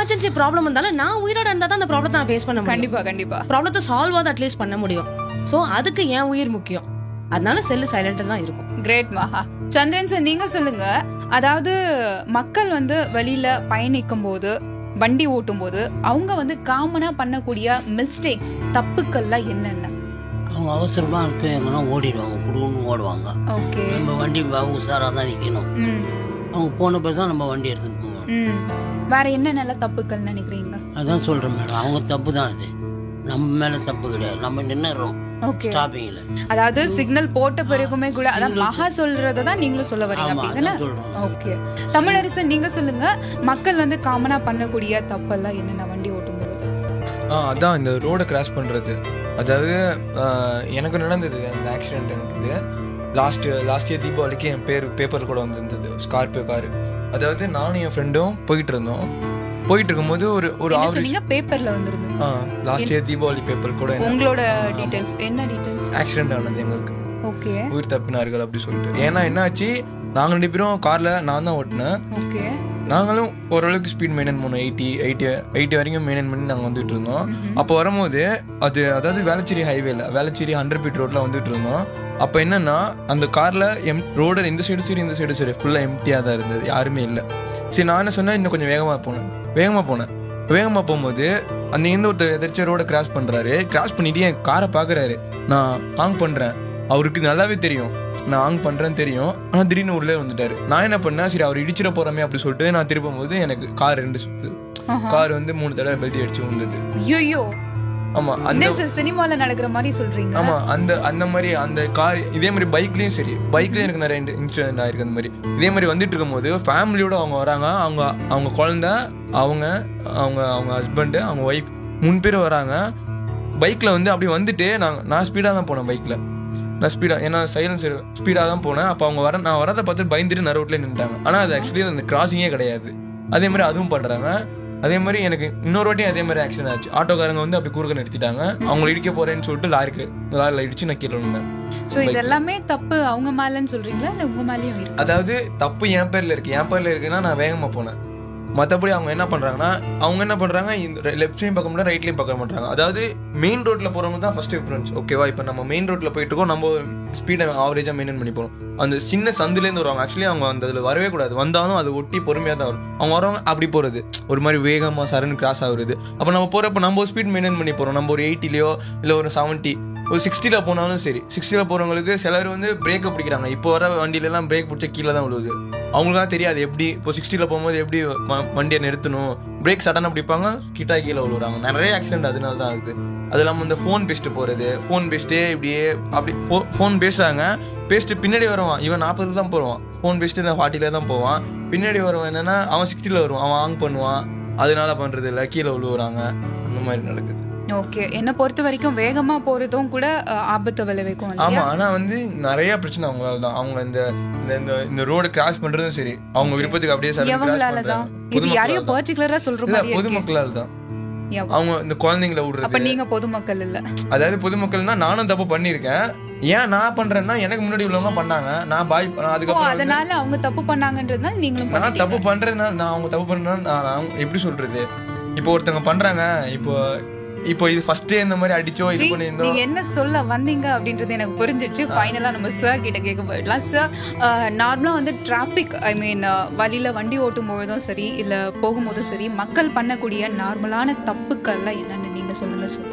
Emergency problem இருந்தாலும் நான் உயிரோட இருந்தா தான் அந்த ப்ராப்ளத்தை நான் ஃபேஸ் பண்ண முடியும் கண்டிப்பா கண்டிப்பா ப்ராப்ளத்தை சால்வ் ஆகுது அட்லீஸ்ட் பண்ண முடியும் சோ அதுக்கு என் உயிர் முக்கியம் அதனால செல்லு சைலண்டா தான் இருக்கும் கிரேட் மகா சந்திரன் சார் நீங்க சொல்லுங்க அதாவது மக்கள் வந்து வெளியில பயணிக்கும் போது வண்டி ஓட்டும் போது அவங்க வந்து காமனா பண்ணக்கூடிய மிஸ்டேக்ஸ் தப்புக்கள்லாம் என்னென்ன அவங்க அவசரமா இருக்கு எங்கன்னா ஓடிடுவாங்க குடுன்னு ஓடுவாங்க ஓகே நம்ம வண்டி அவங்க உஷாராக தான் நிற்கணும் ம் அவங்க போன பிறகு தான் நம்ம வண்டி எடுத்துட்டு போவோம் ம் வேற என்னென்ன தப்புக்கள் நினைக்கிறீங்க அதான் சொல்றேன் மேடம் அவங்க தப்பு தான் அது நம்ம மேல தப்பு கிடையாது நம்ம நின்னுறோம் ஓகே ஸ்டாப்பிங்ல அதாவது சிக்னல் போட்ட பிறகுமே கூட அதான் மகா சொல்றத தான் நீங்களும் சொல்ல வரீங்க ஆமா அப்படிதானே அதான் சொல்றோம் ஓகே தமிழரசன் நீங்க சொல்லுங்க மக்கள் வந்து காமனா பண்ணக்கூடிய தப்பெல்லாம் என்னென்ன வண்டி ஓட்டும் போது ஆ அதான் இந்த ரோடை கிராஸ் பண்ணுறது அதாவது ஆ, எனக்கு நடந்தது அந்த ஆக்சிடென்ட் எனக்கு லாஸ்ட் லாஸ்ட் இயர் தீபாவளிக்கு என் பேர் பேப்பர் கூட வந்திருந்தது ஸ்கார்பியோ காரு அதாவது நானும் என் ஃப்ரெண்டும் போயிட்டு இருந்தோம் போயிட்டு இருக்கும்போது ஒரு ஒரு என்ன ஆவரேஜ் சொன்னீங்க பேப்பர்ல வந்திருது ஆ லாஸ்ட் இயர் தீபாவளி பேப்பர் கூட உங்களோட டீடைல்ஸ் என்ன டீடைல்ஸ் ஆக்சிடென்ட் ஆனது எங்களுக்கு ஓகே உயிர் தப்பினார்கள் அப்படி சொல்லிட்டு ஏன்னா என்னாச்சு நாங்கள் ரெண்டு பேரும் காரில் நான் தான் ஓட்டினேன் ஓகே நாங்களும் ஓரளவுக்கு ஸ்பீட் மெயின்டைன் பண்ணோம் எயிட்டி எயிட்டி எயிட்டி வரைக்கும் மெயின்டைன் பண்ணி நாங்கள் வந்துட்டு இருந்தோம் அப்போ வரும்போது அது அதாவது வேளச்சேரி ஹைவேல வேளச்சேரி ஹண்ட்ரட் ஃபீட் ரோட்ல வந்துட்டு இருந்தோம் அப்போ என்னன்னா அந்த கார்ல எம் ரோடு இந்த சைடு சரி இந்த சைடு சரி ஃபுல்லாக எம்டியாக தான் இருந்தது யாருமே இல்லை சரி நான் என்ன சொன்னேன் இன்னும் கொஞ்சம் வேகமாக போனேன் வேகமாக போனேன் வேகமாக போகும்போது அந்த எந்த ஒருத்தர் எதிர்த்து ரோட கிராஸ் பண்றாரு கிராஸ் பண்ணிட்டு என் காரை பார்க்கறாரு நான் ஆங் பண்றேன் அவருக்கு நல்லாவே தெரியும் நான் ஆங் பண்றேன்னு தெரியும் ஆனால் திடீர்னு உள்ளே வந்துட்டாரு நான் என்ன பண்ணேன் சரி அவர் இடிச்சிட போறமே அப்படி சொல்லிட்டு நான் திருப்பும் போது எனக்கு கார் ரெண்டு சுத்து கார் வந்து மூணு தடவை பெல்ட் அடிச்சு வந்தது ஐயோ ஆமா அந்த என்ன சார் சினிமால நடக்கிற மாதிரி சொல்றீங்க ஆமா அந்த அந்த மாதிரி அந்த கார் இதே மாதிரி பைக்லயும் சரி பைக்லயும் எனக்கு நிறைய இன்சிடென்ட் ஆயிருக்கு அந்த மாதிரி இதே மாதிரி வந்துட்டு இருக்கும்போது ஃபேமிலியோட அவங்க வராங்க அவங்க அவங்க குழந்தை அவங்க அவங்க அவங்க ஹஸ்பண்ட் அவங்க ஒய்ஃப் மூணு பேர் வராங்க பைக்ல வந்து அப்படி வந்துட்டு நான் நான் ஸ்பீடாக தான் போனேன் பைக்ல நான் ஸ்பீடா ஏன்னா சைலன்ஸ் ஸ்பீடாக தான் போனேன் அப்போ அவங்க வர நான் வரதை பார்த்து பயந்துட்டு நான் ரோட்ல நின்றுட்டாங்க ஆனால் அது ஆக்சுவலி அந்த கிராசிங்கே கிடையாது அதே மாதிரி அதுவும் பண்றாங்க அதே மாதிரி எனக்கு இன்னொரு வாட்டியும் அதே மாதிரி ஆக்சிடென்ட் ஆச்சு ஆட்டோக்காரங்க வந்து அப்படி குறுக்க நிறுத்திட்டாங்க அவங்களை இடிக்க போறேன்னு சொல்லிட்டு லாரிக்கு லாரில இடிச்சு நான் கீழே விழுந்தேன் சோ இது எல்லாமே தப்பு அவங்க மேலன்னு சொல்றீங்களா இல்ல உங்க மேலயும் இருக்கு அதாவது தப்பு என் பேர்ல இருக்கு என் பேர்ல இருக்குன்னா நான் வேகமா போனேன் மற்றபடி அவங்க என்ன பண்றாங்கன்னா அவங்க என்ன பண்றாங்க இந்த லெஃப்ட் சைடும் பார்க்க மாட்டாங்க ரைட்லயும் பார்க்க மாட்டாங்க அதாவது மெயின் ரோட்ல போறவங்க தான் ஃபர்ஸ்ட் ப்ரிஃபரன்ஸ் ஓகேவா இப்போ நம்ம மெயின் ரோட்ல போயிட்டு இருக்கோம் நம்ம ஸ்பீடை ஆவரேஜா மெயின்டைன் பண்ணி போறோம் அந்த சின்ன சந்துல இருந்து வருவாங்க ஆக்சுவலி அவங்க அந்த இதுல வரவே கூடாது வந்தாலும் அது ஒட்டி பொறுமையா தான் வரும் அவங்க வரவங்க அப்படி போறது ஒரு மாதிரி வேகமா சரன்னு கிராஸ் ஆகுறது அப்ப நம்ம போறப்ப நம்ம ஸ்பீட் மெயின்டைன் பண்ணி போறோம் நம்ம ஒரு எயிட்டிலயோ இல்ல ஒரு செவன்ட்டி ஒரு சிக்ஸ்டில போனாலும் சரி சிக்ஸ்டில போறவங்களுக்கு சிலர் வந்து பிரேக்கை பிடிக்கிறாங்க இப்போ வர வண்டியில எல்லாம் பிரேக் பிடிச்ச கீழே தான் விழுவுது அவங்களுக்குலாம் தெரியாது எப்படி இப்போ சிக்ஸ்டில போகும்போது எப்படி ம- வண்டியை நிறுத்தணும் பிரேக் சடனாக பிடிப்பாங்க கிட்டா கீழே விழுவுறாங்க நிறைய ஆக்சிடென்ட் அதனால தான் ஆகுது அது இல்லாமல் இந்த ஃபோன் பேசிட்டு போறது ஃபோன் பேசிட்டே இப்படியே அப்படி ஃபோன் பேசுறாங்க பேசிட்டு பின்னாடி வருவான் இவன் நாற்பதுல தான் போவான் ஃபோன் பேசிட்டு நான் ஃபார்ட்டில தான் போவான் பின்னாடி வருவான் என்னன்னா அவன் சிக்ஸ்டில வருவான் அவன் ஆங் பண்ணுவான் அதனால பண்றது இல்லை கீழே விழுவுறாங்க அந்த மாதிரி நடக்குது ஓகே என்ன பொறுத்த வரைக்கும் வேகமா போறதும் கூட அஹ், ஆபத்தை விளைவிக்கும் ஆமா இல்லையா ஆனா வந்து நிறைய பிரச்சனை அவங்களால தான் அவங்க இந்த இந்த- இந்த இந்த ரோடு கிராஸ் பண்றதும் சரி அவங்க விருப்பத்துக்கு அப்படியே சரி எவங்களால தான் இது யாரையும் பர்டிகுலரா சொல்ற இல்ல மாதிரி இருக்கு பொதுமக்களால் தான் எவ- அவங்க இந்த குழந்தைங்களை அப்ப விடுறது நீங்க பொதுமக்கள் இல்ல அதாவது பொதுமக்கள்னா நானும் தப்பு பண்ணியிருக்கேன் ஏன் நான் பண்றேன்னா எனக்கு முன்னாடி உள்ளவங்க பண்ணாங்க நான் பாய் நான் ஓ அதுக்கப்புறம் வந்து- அதனால அவங்க தப்பு பண்ணாங்கன்றதுனால நீங்களும் நான் தப்பு பண்ணிட்டீங்க. பண்றேன்னா நான் அவங்க தப்பு பண்றேன்னா நான் நான் எப்படி சொல்றது இப்போ ஒருத்தவங்க பண்றாங்க இப்போ இப்போ இது ஃபர்ஸ்டே இந்த மாதிரி அடிச்சோ இது ஜி, பண்ணியிருந்தோம் நீங்க என்ன சொல்ல வந்தீங்க அப்படின்றது எனக்கு புரிஞ்சிடுச்சு ஃபைனலா நம்ம சார் கிட்ட கேட்க போயிடலாம் சார் நார்மலா வந்து டிராபிக் ஐ மீன் வழியில வண்டி ஓட்டும் பொழுதும் சரி இல்ல போகும்போதும் சரி மக்கள் பண்ணக்கூடிய நார்மலான தப்புக்கள்லாம் என்னன்னு நீங்க சொல்லுங்க சார்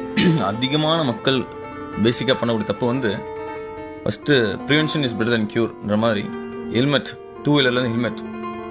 அதிகமான மக்கள் பேசிக்காக பண்ணக்கூடிய தப்பு வந்து first prevention is better than க்யூர்ன்ற மாதிரி ஹெல்மெட் டூ வீலர்லேருந்து ஹெல்மெட்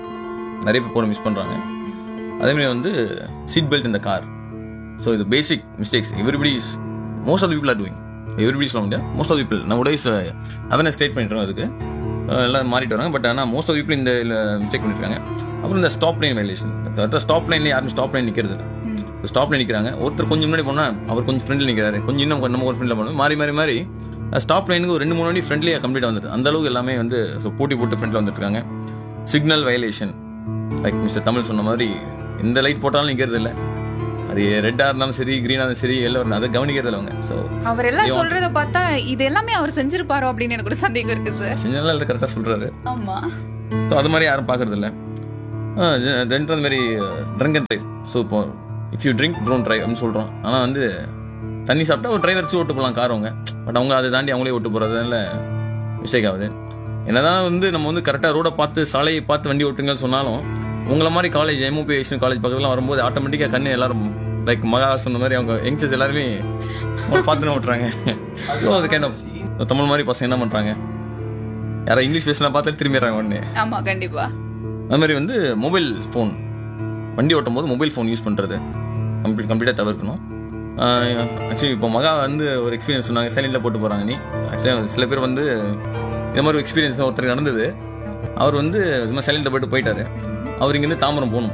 நிறைய பேர் போட மிஸ் பண்ணுறாங்க அதேமாதிரி வந்து சீட் பெல்ட் இந்த கார் ஸோ இது basic mistakes everybody is most of people are doing everybody சொல்ல முடியாது மோஸ்ட் ஆஃப் பீப்புள் நம்ம உடைஸ் அவேர்னஸ் கிரியேட் பண்ணிட்டு இருக்கோம் அதுக்கு அஹ் எல்லாம் மாறிட்டு வராங்க பட் ஆனால் மோஸ்ட் ஆஃப் பீப்புள் இந்த மிஸ்டேக் பண்ணிருக்காங்க அப்புறம் இந்த ஸ்டாப் லைன் வைலேஷன் ஸ்டாப் லைன்ல யாருமே ஸ்டாப் லைன் நிற்கிறது இல்லை ஸ்டாப்ல நிற்கிறாங்க ஒருத்தர் கொஞ்சம் முன்னாடி போனா அவர் கொஞ்சம் ஃப்ரெண்ட்ல நிற்கிறாரு கொஞ்சம் இன்னும் கொஞ்சம் நம்ம ஒரு ஃப்ரெண்ட்ல போனோம் மாறி மாறி மாறி ஸ்டாப் லைனுக்கு ஒரு ரெண்டு மூணு மணி ஃப்ரெண்ட்லியாக கம்ப்ளீட் வந்துட்டு அந்த அளவுக்கு எல்லாமே வந்து so போட்டி போட்டு ஃப்ரெண்ட்ல வந்துட்டு இருக்காங்க signal violation like mister Tamil சொன்ன மாதிரி எந்த லைட் போட்டாலும் நிற்கிறது இல்லை அது ரெட்டா இருந்தாலும் சரி கிரீனா இருந்தாலும் சரி எல்லாம் அதை கவனிக்கிறது இல்லை அவங்க ஸோ அவர் எல்லாம் ஐயோ. சொல்றத பார்த்தா இது எல்லாமே அவர் செஞ்சிருப்பாரோ அப்படின்னு எனக்கு ஒரு சந்தேகம் இருக்கு சார் செஞ்சாலும் அதை கரெக்டாக சொல்றாரு ஆமா ஸோ அது மாதிரி யாரும் பார்க்கறது இல்லை ரெண்டு அந்த மாதிரி ட்ரங்க் அண்ட் ட்ரைவ் ஸோ இப்போ இஃப் யூ ட்ரிங்க் ட்ரோன் ட்ரைவ் அப்படின்னு சொல்கிறோம் ஆனால் வந்து தண்ணி சாப்பிட்டா ஒரு டிரைவர் வச்சு ஓட்டு போகலாம் கார் அவங்க பட் அவங்க அதை தாண்டி அவங்களே ஓட்டு போகிறதுனால மிஸ்டேக் ஆகுது என்னதான் வந்து நம்ம வந்து கரெக்டாக ரோடை பார்த்து சாலையை பார்த்து வண்டி ஓட்டுங்கன்னு சொன்னாலும் உங்களை மாதிரி காலேஜ் எம்ஓபிஎஸ் காலேஜ் பக்கத்துலாம் வரும்போது ஆட்டோமேட்டிக்காக கண்ணு எல்லாரும் லைக் மகா சொன்ன மாதிரி அவங்க யங்ஸ்டர்ஸ் எல்லாருமே அவங்க பார்த்துன்னு ஓட்டுறாங்க ஸோ அது கைண்ட் ஆஃப் தமிழ் மாதிரி பசங்க என்ன பண்ணுறாங்க யாரோ இங்கிலீஷ் பேசினா பார்த்தா திரும்பிடுறாங்க உடனே ஆமா கண்டிப்பா அது மாதிரி வந்து மொபைல் ஃபோன் வண்டி ஓட்டும் போது மொபைல் ஃபோன் யூஸ் பண்ணுறது கம்ப்ளீட் கம்ப்ளீட்டாக தவிர்க்கணும் ஆக்சுவலி இப்போ மகா வந்து ஒரு எக்ஸ்பீரியன்ஸ் சொன்னாங்க சைலண்டில் போட்டு போகிறாங்க நீ ஆக்சுவலி சில பேர் வந்து இந்த மாதிரி ஒரு எக்ஸ்பீரியன்ஸ் ஒருத்தருக்கு நடந்தது அவர் வந்து சும்மா சைலண்டில் போட்டு போயிட்டாரு அவர் இங்கேருந்து தாம்பரம் போகணும்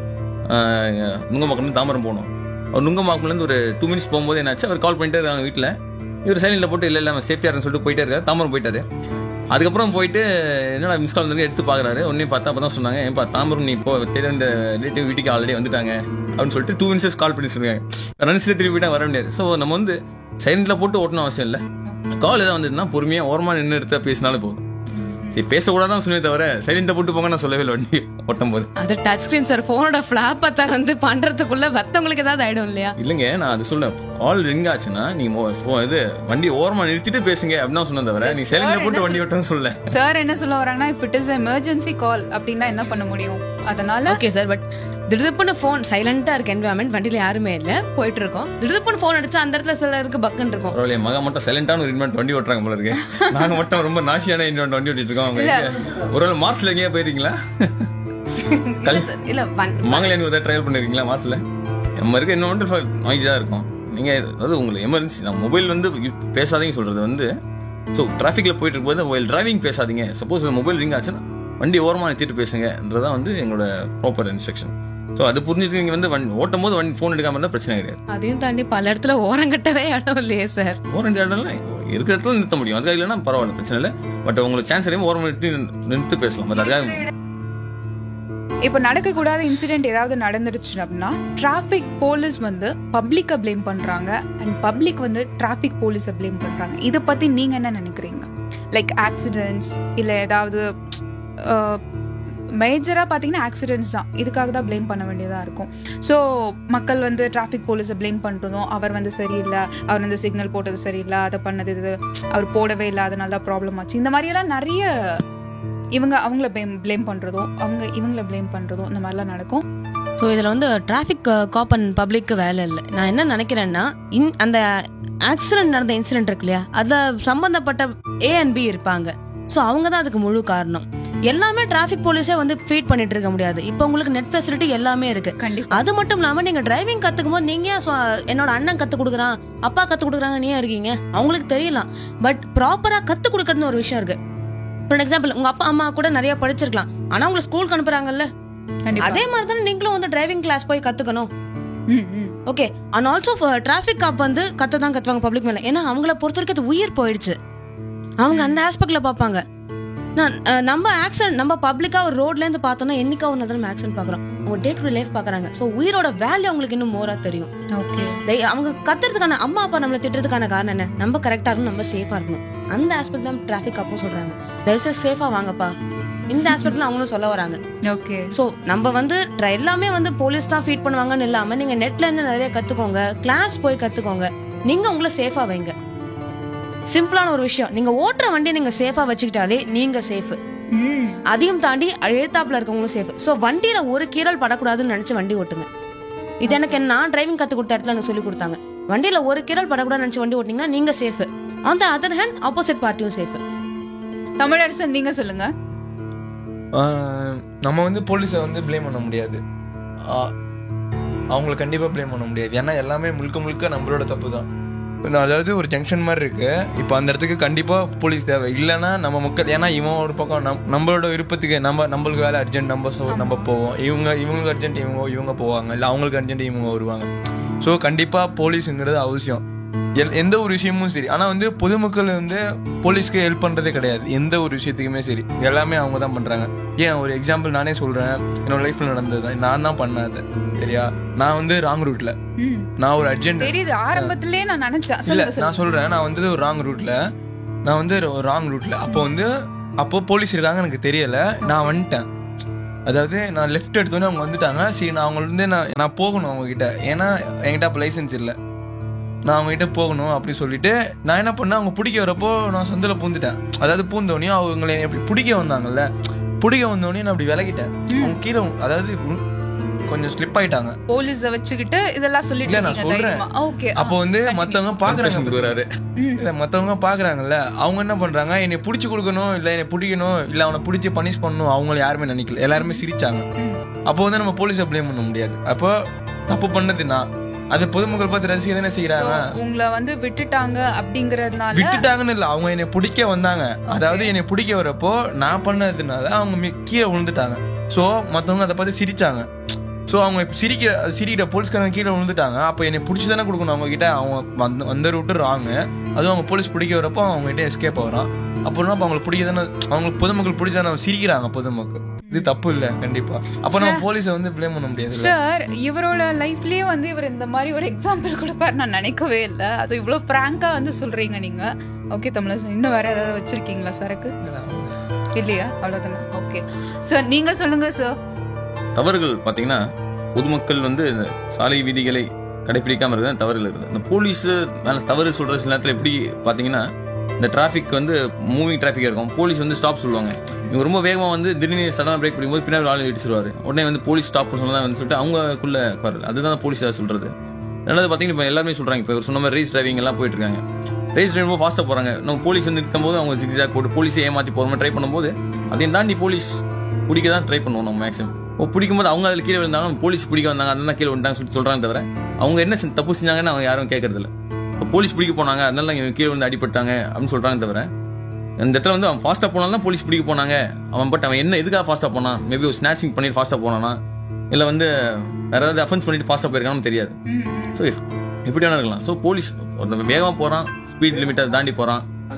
ஆஹ் நுங்கம்பாக்கம்லேருந்து தாம்பரம் போகணும் அவர் நுங்கம்பாக்கம்லேருந்து ஒரு டூ மினிட்ஸ் போகும்போது என்னாச்சு அவர் கால் பண்ணிட்டு இருக்காங்க வீட்டில் இவர் சைலண்டில் போட்டு இல்லை இல்லை சேஃப்டியாக இருக்குன்னு சொல்லிட்டு போயிட்டே இருக்காரு தாம்பரம் போயிட்டாரு அதுக்கப்புறம் போயிட்டு என்னடா மிஸ் கால் வந்து எடுத்து பார்க்குறாரு உடனே பார்த்தா அப்போ தான் சொன்னாங்க ஏன்பா தாம்பரம் நீ இப்போ தேட இந்த ரிலேட்டிவ் வீட்டுக்கு ஆல்ரெடி வந்துட்டாங்க அப்படின்னு சொல்லிட்டு டூ மினிட்ஸ் கால் பண்ணி சொல்லுவாங்க நினச்சி திருப்பி போயிட்டா வர முடியாது ஸோ நம்ம வந்து சைலண்டில் போட்டு ஓட்டணும் அவசியம் இல்லை கால் எதாவது வந்ததுன்னா பொறுமையாக ஓரமாக நின்று எடுத்தா பேசினாலும் போதும் சரி பேசக்கூடாதான் சொன்னே தவிர சைலண்டாக போட்டு போங்க நான் சொல்லவே இல்லை வண்டி ஓட்டும் போது அது டச் ஸ்கிரீன் சார் போனோட ஃபிளாப்பை திறந்து பண்றதுக்குள்ள மத்தவங்களுக்கு ஏதாவது ஆயிடும் இல்லையா இல்லைங்க நான் அது சொல்ல கால் ரிங் ஆச்சுன்னா நீ மொ- phone இது வண்டி ஓரமா நிறுத்திட்டு பேசுங்க அப்படின்னு சொன்னேன் தவிர நீ சைலண்ட்ல போட்டு வண்டி ஓட்டன்னு சொல்ல சார் என்ன சொல்ல வராங்கன்னா if it is emergency call அப்படின்னா என்ன பண்ண முடியும் அதனால ஓகே சார் பட் திடுதுப்புன்னு ஃபோன் சைலண்டா இருக்கு என்வரான்மெண்ட் வண்டியில யாருமே இல்ல போயிட்டு இருக்கோம் திடுதுப்புன்னு ஃபோன் அடிச்சா அந்த இடத்துல சிலருக்கு பக்குன்னு இருக்கும் பரவாயில்லையே மகா மட்டும் சைலண்டான ஒரு இன்வென்ட் வண்டி ஓட்டுறாங்க போல இருக்கு நாங்க மட்டும் ரொம்ப நாசியான இன்வென்ட் வண்டி ஓட்டிட்டு இருக்கோம் அவங்க ஒருவேளை மார்ச்ல எங்கேயா போயிருக்கீங்களா இல்ல sir, இல்ல வன்- மங்களேன் ஒரு ட்ரையல் பண்ணிருக்கீங்களா மார்ச்ல நம்ம இருக்க இன்னொன்று நாய்ஸா இருக்கும் நீங்க அதாவது உங்களுக்கு எமர்ஜென்சி நான் மொபைல் வந்து யூ- பேசாதீங்க சொல்றது வந்து ஸோ டிராஃபிக்ல போயிட்டு இருக்கும்போது மொபைல் டிரைவிங் பேசாதீங்க சப்போஸ் மொபைல் ரிங் ஆச்சுன்னா வண்டி ஓரமாக நிறுத்திட்டு பேசுங்கன்றதான் வந்து எங்களோட ப்ராப்பர் இன்ஸ்ட்ரக்ஷன் ஸோ அது புரிஞ்சுட்டு நீங்க வந்து வண்டி ஓட்டும் போது வண்டி ஃபோன் எடுக்காம இருந்தால் பிரச்சனை கிடையாது அதையும் தாண்டி பல இடத்துல ஓரங்கட்டவே இடம் இல்லையே சார் ஓரம் இடம்லாம் இருக்கிற இடத்துல நிறுத்த முடியும் அதுக்காக இல்லைன்னா பரவாயில்ல பிரச்சனை இல்லை பட் உங்களுக்கு சான்ஸ் கிடையாது ஓரம் நிறுத்தி நிறுத்து பேசலாம் பட் அதுக்காக இப்போ நடக்கக்கூடாத இன்சிடென்ட் ஏதாவது நடந்துருச்சு அப்படின்னா டிராஃபிக் போலீஸ் வந்து பப்ளிக்கை ப்ளேம் பண்றாங்க அண்ட் பப்ளிக் வந்து டிராஃபிக் போலீஸை ப்ளேம் பண்றாங்க இதை பத்தி நீங்க என்ன நினைக்கிறீங்க லைக் ஆக்சிடென்ட்ஸ் இல்ல ஏதாவது மேஜராக பார்த்தீங்கன்னா ஆக்சிடென்ட்ஸ் தான் இதுக்காக தான் ப்ளேம் பண்ண வேண்டியதாக இருக்கும் ஸோ மக்கள் வந்து டிராஃபிக் போலீஸை ப்ளேம் பண்ணுறதும் அவர் வந்து சரியில்லை அவர் வந்து சிக்னல் போட்டது சரியில்லை அதை பண்ணது இது அவர் போடவே இல்லை அதனால தான் ப்ராப்ளம் ஆச்சு இந்த மாதிரியெல்லாம் நிறைய இவங்க அவங்கள ப்ளேம் ப்ளேம் பண்ணுறதும் அவங்க இவங்கள ப்ளேம் பண்ணுறதும் இந்த மாதிரிலாம் நடக்கும் ஸோ இதில் வந்து டிராஃபிக் காப் அண்ட் பப்ளிக்கு வேலை இல்லை நான் என்ன நினைக்கிறேன்னா இன் அந்த ஆக்சிடென்ட் நடந்த இன்சிடென்ட் இருக்கு இல்லையா அதில் சம்பந்தப்பட்ட ஏ அண்ட் பி இருப்பாங்க ஸோ அவங்க தான் அதுக்கு முழு காரணம் எல்லாமே டிராஃபிக் போலீஸே வந்து ஃபீட் பண்ணிட்டு இருக்க முடியாது இப்போ உங்களுக்கு நெட் ஃபெசிலிட்டி எல்லாமே இருக்கு கண்டிப்பா அது மட்டும் இல்லாம நீங்க டிரைவிங் கத்துக்கும் போது நீங்க ஏன் சொ- என்னோட அண்ணன் கத்து கொடுக்குறான் அப்பா கத்து கொடுக்குறாங்க நீ ஏன் இருக்கீங்க அவங்களுக்கு தெரியலாம் பட் ப்ராப்பரா கத்து கொடுக்கறதுன்னு ஒரு விஷயம் இருக்கு ஃபார் எக்ஸாம்பிள் உங்க அப்பா அம்மா கூட நிறைய படிச்சிருக்கலாம் ஆனா உங்களை ஸ்கூலுக்கு அனுப்புறாங்கல்ல கண்டிப்பா அதே மாதிரி தானே நீங்களும் வந்து டிரைவிங் கிளாஸ் போய் கத்துக்கணும் ம், ம். Okay and also traffic cop வந்து கத்த தான் கத்துவாங்க பப்ளிக் மேல ஏன்னா அவங்கள பொறுத்த வரைக்கும் அது உயிர் போயிடுச்சு அவங்க அந்த ஆஸ்பெக்ட்ல பார்ப்பாங்க நான் அஹ், நம்ம ஆக்சிடென்ட் நம்ம பப்ளிக்கா ஒரு ரோட்ல இருந்து பார்த்தோம்னா என்னைக்கா ஒரு நம்ம ஆக்சிடென்ட் பாக்குறோம் அவங்க டே டு டே லைஃப் பாக்குறாங்க சோ உயிரோட வேல்யூ அவங்களுக்கு இன்னும் மோரா தெரியும் ஓகே Like, அவங்க கத்துறதுக்கான அம்மா அப்பா நம்மள திட்டுறதுக்கான காரணம் என்ன நம்ம கரெக்டா இருக்கணும் நம்ம சேஃபா இருக்கணும் அந்த ஆஸ்பெக்ட் தான் டிராஃபிக் அப்போ சொல்றாங்க தயவுசெய்து சேஃபா வாங்கப்பா இந்த ஆஸ்பெக்ட்ல அவங்களும் சொல்ல வராங்க ஓகே சோ நம்ம வந்து try- எல்லாமே வந்து போலீஸ் தான் ஃபீட் பண்ணுவாங்கன்னு இல்லாம நீங்க நெட்ல இருந்து நிறைய கத்துக்கோங்க கிளாஸ் போய் கத்துக்கோங்க நீங்க உங்களை சேஃபா வைங்க சிம்பிளான ஒரு விஷயம் நீங்க ஓட்டுற வண்டியை நீங்க சேஃபா வச்சுக்கிட்டாலே நீங்க சேஃப் ம் அதையும் தாண்டி எழுத்தாப்புல இருக்கவங்களும் சேஃப் சோ வண்டியில ஒரு கீறல் படக்கூடாதுன்னு நினைச்சு வண்டி ஓட்டுங்க இது எனக்கு என்ன- நான் டிரைவிங் கத்து கொடுத்த இடத்துல எனக்கு சொல்லி கொடுத்தாங்க வண்டியில ஒரு கீறல் படக்கூடாதுன்னு நினைச்சு வண்டி ஓட்டிங்கன்னா நீங்க safe on the other hand opposite பார்ட்டியும் சேஃப் தமிழரசன் நீங்க சொல்லுங்க ஆஹ் நம்ம வந்து போலீஸை வந்து ப்ளேம் பண்ண முடியாது ஆஹ் அவங்கள கண்டிப்பாக ப்ளேம் பண்ண முடியாது ஏன்னா எல்லாமே முழுக்க முழுக்க நம்மளோட தப்பு தான் அதாவது ஒரு ஜங்ஷன் மாதிரி இருக்கு இப்போ அந்த இடத்துக்கு கண்டிப்பாக போலீஸ் தேவை இல்லைன்னா நம்ம மக்கள் ஏன்னா இவன் ஒரு பக்கம் நம் நம்மளோட விருப்பத்துக்கு நம்ம நம்மளுக்கு வேலை அர்ஜென்ட் நம்ம so- நம்ம போவோம் இவங்க இவங்களுக்கு அர்ஜென்ட் இவங்க இவங்க போவாங்க இல்லை அவங்களுக்கு அர்ஜென்ட் இவங்க வருவாங்க ஸோ கண்டிப்பாக போலீஸுங்கிறது அவசியம் எல் எந்த ஒரு விஷயமும் சரி ஆனால் வந்து பொதுமக்கள் வந்து போலீஸ்க்கு ஹெல்ப் பண்ணுறதே கிடையாது எந்த ஒரு விஷயத்துக்குமே சரி எல்லாமே அவங்க தான் பண்ணுறாங்க ஏன் ஒரு எக்ஸாம்பிள் நானே சொல்கிறேன் என்னோட லைஃப்பில் நடந்தது தான் நான் தான் பண்ணேன் அது சரியா நான் வந்து ராங் ரூட்டில் ம் நான் ஒரு அர்ஜென்ட் தெரியுது ஆரம்பத்திலே நான் நினைச்சேன் இல்ல சொல்லுங்க நான் சொல்லுங்க சொல்றேன் நான் வந்து ஒரு ராங் ரூட்ல நான் வந்து ஒரு ராங் ரூட்ல அப்போ வந்து அப்போ போலீஸ் இருக்காங்க எனக்கு தெரியல நான் வந்துட்டேன் அதாவது நான் லெஃப்ட் எடுத்தோன்னே அவங்க வந்துட்டாங்க சரி நான் அவங்கள இருந்து நான் நான் போகணும் அவங்க கிட்ட ஏன்னா என்கிட்ட அப்போ லைசன்ஸ் இல்லை நான் அவங்க கிட்ட போகணும் அப்படி சொல்லிட்டு நான் என்ன பண்ணேன் அவங்க பிடிக்க வரப்போ நான் சந்தில் பூந்துட்டேன் அதாவது பூந்தோடனே அவங்களை எப்படி பிடிக்க வந்தாங்கல்ல பிடிக்க வந்தோடனே நான் அப்படி விலகிட்டேன் அவங்க கீழே அதாவது உ- கொஞ்சம் ஸ்லிப் ஆயிட்டாங்க போலீஸ வச்சுக்கிட்டு இதெல்லாம் சொல்லிட்டு இல்ல, நான் இருக்கீங்க சொல்றேன். தைரியமா. ஓகே அப்போ வந்து மத்தவங்க Confession பாக்குறாங்க கொடுக்குறாரு இல்ல மத்தவங்க பாக்குறாங்கல்ல அவங்க என்ன பண்றாங்க என்னை புடிச்சு கொடுக்கணும் இல்ல என்னை பிடிக்கணும் இல்ல அவனை பிடிச்சி பனிஷ் பண்ணணும் அவங்கள யாருமே நினைக்கல எல்லாருமே சிரிச்சாங்க அப்போ வந்து நம்ம போலீஸை ப்ளேம் பண்ண முடியாது அப்போ தப்பு பண்ணது நான் அது பொதுமக்கள் பார்த்து ரசிக்க தானே செய்யறாங்க உங்களை வந்து விட்டுட்டாங்க அப்படிங்கறதுனால விட்டுட்டாங்கன்னு இல்ல அவங்க என்னை பிடிக்க வந்தாங்க அதாவது என்னை பிடிக்க வரப்போ நான் பண்ணதுனால அவங்க மி- கீழே விழுந்துட்டாங்க சோ மத்தவங்க அதை பார்த்து சிரிச்சாங்க சோ அவங்க இப்ப சிரிக்கிற சிரிக்கிற போலீஸ்காரங்க கீழே விழுந்துட்டாங்க அப்ப என்னை பிடிச்சி தானே கொடுக்கணும் அவங்க கிட்ட அவங்க வந்த வந்த ரூட்டு ராங்க அதுவும் அவங்க போலீஸ் பிடிக்க வரப்போ அவங்க கிட்ட எஸ்கேப் ஆகுறான் அப்புறம் அப்ப அவங்களுக்கு பிடிக்க தானே அவங்களுக்கு பொதுமக்கள் பிடிச்சானே சிரிக்கிறாங்க பொதுமக்கள் இது தப்பு இல்ல கண்டிப்பா அப்ப நம்ம போலீஸை வந்து ப்ளேம் பண்ண முடியாது சார் இவரோட லைஃப்லயே வந்து இவர் இந்த மாதிரி ஒரு எக்ஸாம்பிள் கொடுப்பாரு நான் நினைக்கவே இல்லை அது இவ்வளவு பிராங்கா வந்து சொல்றீங்க நீங்க ஓகே தமிழரசன் இன்னும் வேற ஏதாவது வச்சிருக்கீங்களா சரக்கு இல்லையா அவ்வளவுதானே ஓகே சார் நீங்க சொல்லுங்க சார் தவறுகள் பாத்தீங்கன்னா பொதுமக்கள் வந்து இந்த சாலை விதிகளை கடைபிடிக்காம இருக்கிறது தவறுகள் இருக்குது இந்த போலீஸ் மேல தவறு சொல்ற சில நேரத்தில் எப்படி பாத்தீங்கன்னா இந்த டிராஃபிக் வந்து மூவிங் டிராஃபிக் இருக்கும் போலீஸ் வந்து ஸ்டாப் சொல்லுவாங்க இவங்க ரொம்ப வேகமா வந்து திடீர்னு சடனா பிரேக் பிடிக்கும்போது பின்னாடி ஒரு ஆள் இடிச்சிருவாரு உடனே வந்து போலீஸ் ஸ்டாப் சொன்னா வந்து சொல்லிட்டு அவங்களுக்குள்ள குரல் அதுதான் போலீஸ் சொல்றது ரெண்டாவது பாத்தீங்கன்னா இப்போ எல்லாருமே சொல்றாங்க இப்போ இவர் சொன்ன மாதிரி ரேஸ் டிரைவிங் எல்லாம் போயிட்டு இருக்காங்க ரேஸ் டிரைவ் ஃபாஸ்ட்டாக போறாங்க நம்ம போலீஸ் வந்து நிற்கும் போது அவங்க ஜிக்ஜாக் போட்டு போலீஸை ஏமாத்தி போகிற ட்ரை பண்ணும்போது அதையும் தாண்டி போலீஸ் பிடிக்க தான் ட்ரை பண்ணுவோம் நம்ம மேக்ஸிமம் ஓ பிடிக்கும்போது அவங்க அதில் கீழே விழுந்தாங்க போலீஸ் பிடிக்க வந்தாங்க அதான் கீழே விழுந்தாங்க சொல்லி சொல்றாங்க தவிர அவங்க என்ன செஞ்ச- தப்பு செஞ்சாங்கன்னு அவங்க யாரும் கேட்கறது இல்ல இப்போ போலீஸ் பிடிக்க போனாங்க அதனால இவங்க கீழே வந்து அடிபட்டாங்க அப்படின்னு சொல்றாங்க தவிர இந்த இடத்துல வந்து அவன் ஃபாஸ்ட்டாக போனாலும் தான் போலீஸ் பிடிக்க போனாங்க அவன் பட் அவன் என்ன எதுக்காக ஃபாஸ்ட்டாக போனான் மேபி ஒரு ஸ்நாச்சிங் பண்ணிட்டு ஃபாஸ்ட்டாக போனானா இல்லை வந்து வேற ஏதாவது அஃபென்ஸ் பண்ணிட்டு ஃபாஸ்ட்டாக போயிருக்கான்னு தெரியாது ஸோ எப்படி வேணா இருக்கலாம் ஸோ போலீஸ் ஒருத்தன் வேகமாக போகிறான் ஸ்பீட் லிமிட்டை தாண்டி போகிறான்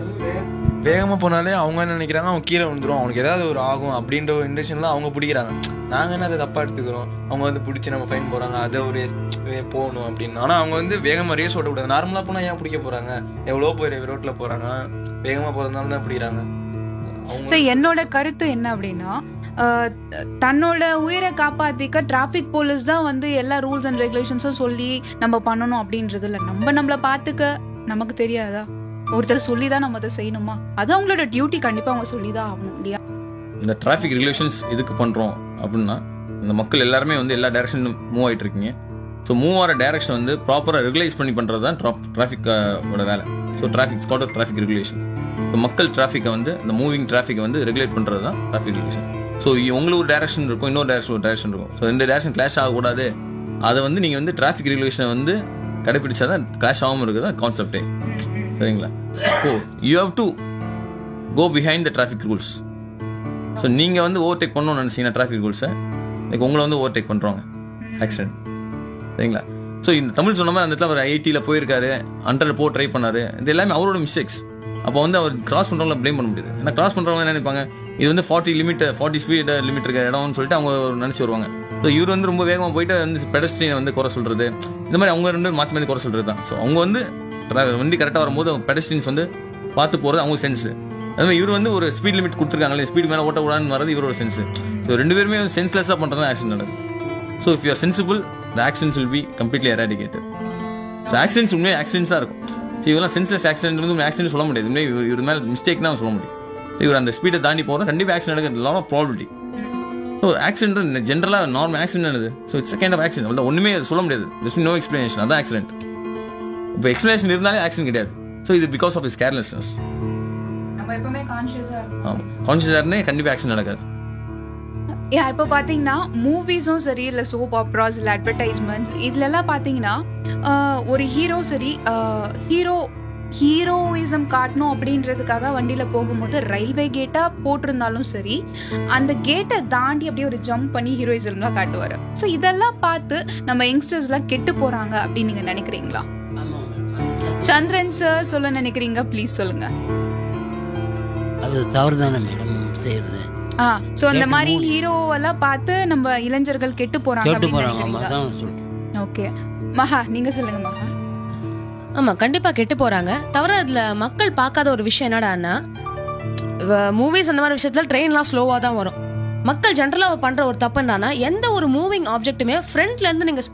வேகமா போனாலே அவங்க என்ன நினைக்கிறாங்க அவன் கீழே விழுந்துரும் அவனுக்கு ஏதாவது ஒரு ஆகும் அப்படின்ற ஒரு இன்டென்ஷன்ல அவங்க பிடிக்கிறாங்க நாங்க என்ன அதை தப்பா எடுத்துக்கிறோம் அவங்க வந்து பிடிச்சி நம்ம ஃபைன் போறாங்க அதை ஒரு ஏ, போகணும் அப்படின்னு ஆனா அவங்க வந்து வேகமா ரேஸ் ஓட்டக்கூடாது நார்மலா போனா ஏன் பிடிக்க போறாங்க எவ்வளோ பேர் ரோட்ல போறாங்க வேகமா போறதுனால தான் பிடிக்கிறாங்க அவங்க சார் என்னோட கருத்து என்ன அப்படின்னா அஹ், த- தன்னோட உயிரை காப்பாத்திக்க டிராஃபிக் போலீஸ் தான் வந்து எல்லா ரூல்ஸ் அண்ட் ரெகுலேஷன்ஸும் சொல்லி நம்ம பண்ணணும் அப்படின்றது இல்லை நம்ம நம்மள பாத்துக்க நமக்கு தெரியாதா ஒருத்தர் சொல்லி தான் நம்ம அதை செய்யணுமா அது அவங்களோட டியூட்டி கண்டிப்பா அவங்க சொல்லி தான் ஆகணும் இல்லையா இந்த டிராஃபிக் ரெகுலேஷன்ஸ் எதுக்கு பண்ணுறோம் அப்படின்னா இந்த மக்கள் எல்லாருமே வந்து எல்லா டைரக்ஷனும் மூவ் ஆகிட்டு இருக்கீங்க ஸோ மூவ் ஆகிற டைரக்ஷன் வந்து ப்ராப்பராக ரெகுலைஸ் பண்ணி பண்ணுறது தான் டிராஃபிக் ஓட வேலை ஸோ டிராஃபிக் ஸ்காட் டிராஃபிக் ரெகுலேஷன் இப்போ மக்கள் டிராஃபிக்கை வந்து இந்த மூவிங் டிராஃபிக்கை வந்து ரெகுலேட் பண்ணுறது தான் டிராஃபிக் ரெகுலேஷன் ஸோ உங்களுக்கு ஒரு டைரக்ஷன் இருக்கும் இன்னொரு டைரக்ஷன் ஒரு டைரக்ஷன் இருக்கும் ஸோ ரெண்டு டைரக்ஷன் கிளாஷ் ஆகக்கூடாது அதை வந்து நீங்கள் வந்து டிராஃபிக் ரெகுலேஷனை வந்து கடைபிடிச்சா தான் கிளாஷ் ஆகாமல் இருக்குது தான் கான்செப்டே சரிங்களா oh you have to go behind the traffic rules so நீங்கள் வந்து ஓவர்டேக் பண்ணணும்னு நினச்சிங்கன்னா டிராஃபிக் ரூல்ஸை லைக் உங்களை வந்து ஓவர்டேக் பண்ணுறாங்க ஆக்சிடென்ட் சரிங்களா ஸோ இந்த தமிழ் சொன்ன மாதிரி அந்த இடத்துல அவர் ஐடியில் போயிருக்காரு ஹண்ட்ரட் போ ட்ரை பண்ணாரு இது எல்லாமே அவரோட மிஸ்டேக்ஸ் அப்போ வந்து அவர் கிராஸ் பண்ணுறவங்கள ப்ளேம் பண்ண முடியாது ஏன்னா கிராஸ் பண்ணுறவங்க என்ன நினைப்பாங்க இது வந்து forty limit forty speed limit இருக்க இடம்னு சொல்லிட்டு அவங்க நினச்சி வருவாங்க ஸோ இவர் வந்து ரொம்ப வேகமாக போயிட்டு வந்து பெடஸ்ட்ரியனை வந்து குறை சொல்கிறது இந்த மாதிரி அவங்க ரெண்டு மாற்றி மாற்றி குறை சொல்கிறது தான் ஸோ அவங்க வந்து tra- வண்டி கரெக்டாக வரும்போது பெடஸ்ட்ரியன்ஸ் வந்து பார்த்து போகிறது அவங்க சென்ஸ் அது மாதிரி இவர் வந்து ஒரு ஸ்பீட் லிமிட் கொடுத்துருக்காங்களே ஸ்பீட் மேலே ஓட்டக்கூடாதுன்னு வரது இவரோட சென்ஸ் ஸோ ரெண்டு பேருமே சென்ஸ்லெஸ்ஸாக பண்ணுறது தான் ஆக்சிடென்ட் நடக்குது so if you are sensible the accidents will be completely eradicated so accidents உண்மையாக ஆக்சிடென்ட்ஸாக இருக்கும் ஸோ இவெல்லாம் சென்ஸ்லெஸ் ஆக்சிடென்ட் வந்து ஆக்சிடென்ட் சொல்ல முடியாது உண்மையாக இவர் இவர் மேலே மிஸ்டேக் தான் சொல்ல முடியும் So இவர் அந்த ஸ்பீடை தாண்டி போகிறோம் கண்டிப்பாக ஆக்சிடென்ட் நடக்கிறது lot of probability so accident ஜென்ரலாக நார்மல் ஆக்சிடென்ட் என்னது so it's kind of accident அவ்வளோ ஒன்றுமே சொல்ல முடியாது ஜஸ்ட் நோ எக்ஸ்பிளனேஷன் அதான் ஆக்சிடென்ட் இப்போ எக்ஸ்பிளனேஷன் இருந்தாலே ஆக்சிடென்ட் கிடையாது ஸோ இது பிகாஸ் ஆஃப் இஸ் கேர்லெஸ்னஸ் நம்ம எப்பவுமே கான்சியஸா ஆமாம் கான்ஷியஸாக இருந்தே கண்டிப்பாக ஆக்சிடென்ட் நடக்காது ஏ இப்போ பார்த்தீங்கன்னா மூவிஸும் சரி இல்லை சோப் ஆப்ராஸ் இல்லை அட்வர்டைஸ்மெண்ட்ஸ் இதுலலாம் பார்த்தீங்கன்னா ஆஹ், ஒரு ஹீரோ சரி ஹீரோ ஹீரோயிசம் காட்டணும் அப்படின்றதுக்காக வண்டியில் போகும்போது ரயில்வே கேட்டாக போட்டிருந்தாலும் சரி அந்த கேட்டை தாண்டி அப்படியே ஒரு ஜம்ப் பண்ணி ஹீரோயிசம்லாம் காட்டுவார் ஸோ இதெல்லாம் பார்த்து நம்ம யங்ஸ்டர்ஸ்லாம் கெட்டு போகிறாங்க அப்படின்னு நீங்கள் நினைக்கிறீங்களா சந்திரன் சார் சொல்ல நினைக்கிறீங்க ப்ளீஸ் சொல்லுங்க அது தவறு தானே மேடம் செய்யறது ஆ ஸோ அந்த கேட்டு மாதிரி மூடி. ஹீரோவெல்லாம் பார்த்து நம்ம இளைஞர்கள் கெட்டு போறாங்க கேட்டு அப்படின்னு போறாங்க ஆமா நினைக்கிறீங்களா அதான் சொல்றேன் ஓகே மகா நீங்க சொல்லுங்க மகா ஆமா கண்டிப்பா கெட்டு போறாங்க தவிர அதுல மக்கள் பார்க்காத ஒரு விஷயம் என்னடான்னா மூவிஸ் அந்த மாதிரி விஷயத்துல ட்ரெயின்லாம் ஸ்லோவா தான் வரும் மக்கள் ஜென்ரலா பண்ற ஒரு தப்பு என்னன்னா எந்த ஒரு மூவிங் ஆப்ஜெக்ட்டுமே ஃப்ரண்ட்ல இருந்து நீங்க